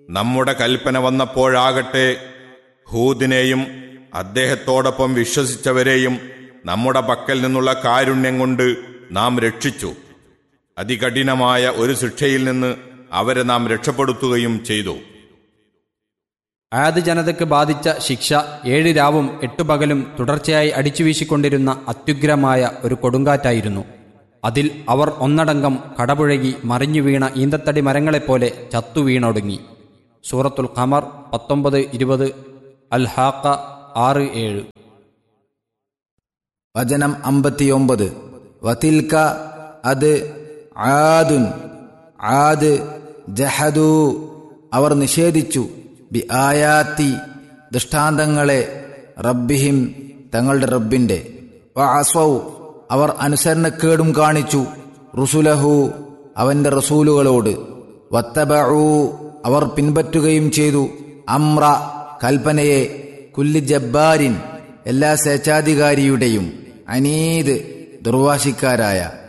നമ്മുടെ കൽപ്പന വന്നപ്പോഴാകട്ടെ ഹൂദിനെയും അദ്ദേഹത്തോടൊപ്പം വിശ്വസിച്ചവരെയും നമ്മുടെ പക്കൽ നിന്നുള്ള കാരുണ്യം കൊണ്ട് നാം രക്ഷിച്ചു അതികഠിനമായ ഒരു ശിക്ഷയിൽ നിന്ന് അവരെ നാം രക്ഷപ്പെടുത്തുകയും ചെയ്തു ആദ് ജനതയ്ക്ക് ബാധിച്ച ശിക്ഷ ഏഴ് രാവും എട്ടു പകലും തുടർച്ചയായി അടിച്ചുവീശിക്കൊണ്ടിരുന്ന അത്യുഗ്രമായ ഒരു കൊടുങ്കാറ്റായിരുന്നു അതിൽ അവർ ഒന്നടങ്കം കടപുഴകി മറിഞ്ഞു വീണ ഈന്തത്തടി മരങ്ങളെപ്പോലെ ചത്തു വീണൊടുങ്ങി സൂറത്തുൽ ഖമർ പത്തൊമ്പത് ഇരുപത് അൽ ഹാക്ക ആറ് ഏഴ് വചനം അമ്പത്തിയൊമ്പത് വതിൽക്ക അത് ആദുൻ ആദ് ജഹദു അവർ നിഷേധിച്ചു ബി ആയാത്തി ദൃഷ്ടാന്തങ്ങളെ റബ്ബിഹിം തങ്ങളുടെ റബ്ബിന്റെ വഅസ്വൗ അവർ അനുസരണക്കേടും കാണിച്ചു റുസുലഹു അവന്റെ റസൂലുകളോട് വത്തബഊ അവർ പിൻപറ്റുകയും ചെയ്തു അമ്ര കൽപ്പനയെ കുല്ലി ജബ്ബാരിൻ എല്ലാ സ്വേച്ഛാധികാരിയുടെയും അനീത് ദുർവാശിക്കാരായ